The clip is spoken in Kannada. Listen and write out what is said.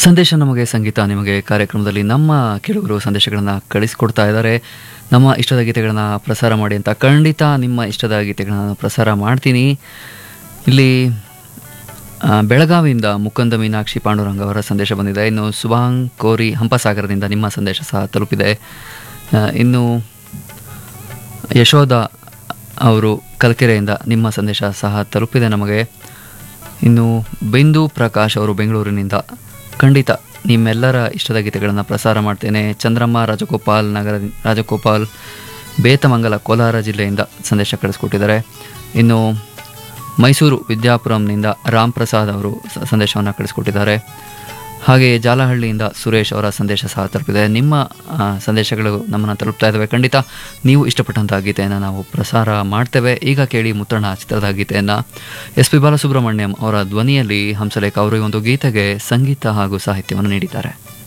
ಸಂದೇಶ ನಮಗೆ ಸಂಗೀತ ನಿಮಗೆ ಕಾರ್ಯಕ್ರಮದಲ್ಲಿ ನಮ್ಮ ಕೇಳುಗರು ಸಂದೇಶಗಳನ್ನು ಕಳಿಸ್ಕೊಡ್ತಾ ಇದ್ದಾರೆ ನಮ್ಮ ಇಷ್ಟದ ಗೀತೆಗಳನ್ನು ಪ್ರಸಾರ ಮಾಡಿ ಅಂತ ಖಂಡಿತ ನಿಮ್ಮ ಇಷ್ಟದ ಗೀತೆಗಳನ್ನು ಪ್ರಸಾರ ಮಾಡ್ತೀನಿ ಇಲ್ಲಿ ಆ, ಬೆಳಗಾವಿಯಿಂದ ಮುಕುಂದ ಮೀನಾಕ್ಷಿ ಪಾಂಡುರಂಗ ಅವರ ಸಂದೇಶ ಬಂದಿದೆ ಇನ್ನು ಸುಭಾಂಗ್ ಕೋರಿ ಹಂಪಸಾಗರದಿಂದ ನಿಮ್ಮ ಸಂದೇಶ ಸಹ ತಲುಪಿದೆ ಆ, ಇನ್ನು ಯಶೋಧ ಅವರು ಕಲ್ಕೆರೆಯಿಂದ ನಿಮ್ಮ ಸಂದೇಶ ಸಹ ತಲುಪಿದೆ ನಮಗೆ ಇನ್ನು ಬಿಂದು ಪ್ರಕಾಶ್ ಅವರು ಬೆಂಗಳೂರಿನಿಂದ ಖಂಡಿತ ನಿಮ್ಮೆಲ್ಲರ ಇಷ್ಟದ ಗೀತೆಗಳನ್ನು ಪ್ರಸಾರ ಮಾಡ್ತೇನೆ ಚಂದ್ರಮ್ಮ ರಾಜಗೋಪಾಲ್ ನಗರ ರಾಜಗೋಪಾಲ್ ಬೇತಮಂಗಲ ಕೋಲಾರ ಜಿಲ್ಲೆಯಿಂದ ಸಂದೇಶ ಕಳಿಸ್ಕೊಟ್ಟಿದ್ದಾರೆ ಇನ್ನು ಮೈಸೂರು ವಿದ್ಯಾಪುರಂನಿಂದ ರಾಮ್ ಪ್ರಸಾದ್ ಅವರು ಸ- ಸಂದೇಶವನ್ನು ಕಳಿಸ್ಕೊಟ್ಟಿದ್ದಾರೆ ಹಾಗೆಯೇ ಜಾಲಹಳ್ಳಿಯಿಂದ ಸುರೇಶ್ ಅವರ ಸಂದೇಶ ಸಹ ತಲುಪಿದೆ ನಿಮ್ಮ ಆ, ಸಂದೇಶಗಳು ನಮ್ಮನ್ನು ತಲುಪ್ತಾ ಇದ್ದಾವೆ ಖಂಡಿತ ನೀವು ಇಷ್ಟಪಟ್ಟಂಥ ಗೀತೆಯನ್ನು ನಾವು ಪ್ರಸಾರ ಮಾಡ್ತೇವೆ ಈಗ ಕೇಳಿ ಮುತ್ತಣ್ಣ ಚಿತ್ರದ ಗೀತೆಯನ್ನು ಎಸ್ ಪಿ ಬಾಲಸುಬ್ರಹ್ಮಣ್ಯಂ ಅವರ ಧ್ವನಿಯಲ್ಲಿ ಹಂಸಲೇಖ ಅವರು ಈ ಒಂದು ಗೀತೆಗೆ ಸಂಗೀತ ಹಾಗೂ ಸಾಹಿತ್ಯವನ್ನು ನೀಡಿದ್ದಾರೆ